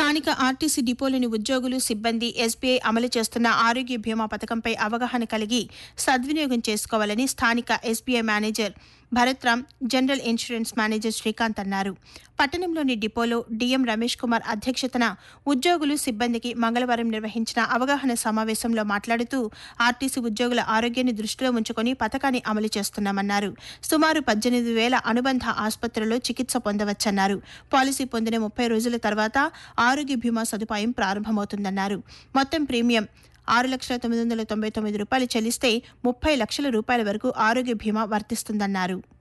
స్థానిక ఆర్టీసీ డిపోలోని ఉద్యోగులు సిబ్బంది ఎస్బీఐ అమలు చేస్తున్న ఆరోగ్య బీమా పథకంపై అవగాహన కలిగి సద్వినియోగం చేసుకోవాలని స్థానిక SBI manager Bharat Ram general insurance manager Srikanth అన్నారు పట్టణంలోని డిపోలో డీఎం రమేష్ కుమార్ అధ్యక్షతన ఉద్యోగులు సిబ్బందికి మంగళవారం నిర్వహించిన అవగాహన సమావేశంలో మాట్లాడుతూ ఆర్టీసీ ఉద్యోగుల ఆరోగ్యాన్ని దృష్టిలో ఉంచుకొని పథకాన్ని అమలు చేస్తున్నామన్నారు సుమారు పద్దెనిమిది వేల అనుబంధ ఆసుపత్రుల్లో చికిత్స పొందవచ్చన్నారు పాలసీ పొందిన ముప్పై రోజుల తర్వాత ఆరోగ్య బీమా సదుపాయం ప్రారంభమవుతుందన్నారు మొత్తం ప్రీమియం ఆరు లక్షల తొమ్మిది వందల తొంభై తొమ్మిది రూపాయలు చెల్లిస్తే ముప్పై లక్షల రూపాయల వరకు ఆరోగ్య బీమా వర్తిస్తుందన్నారు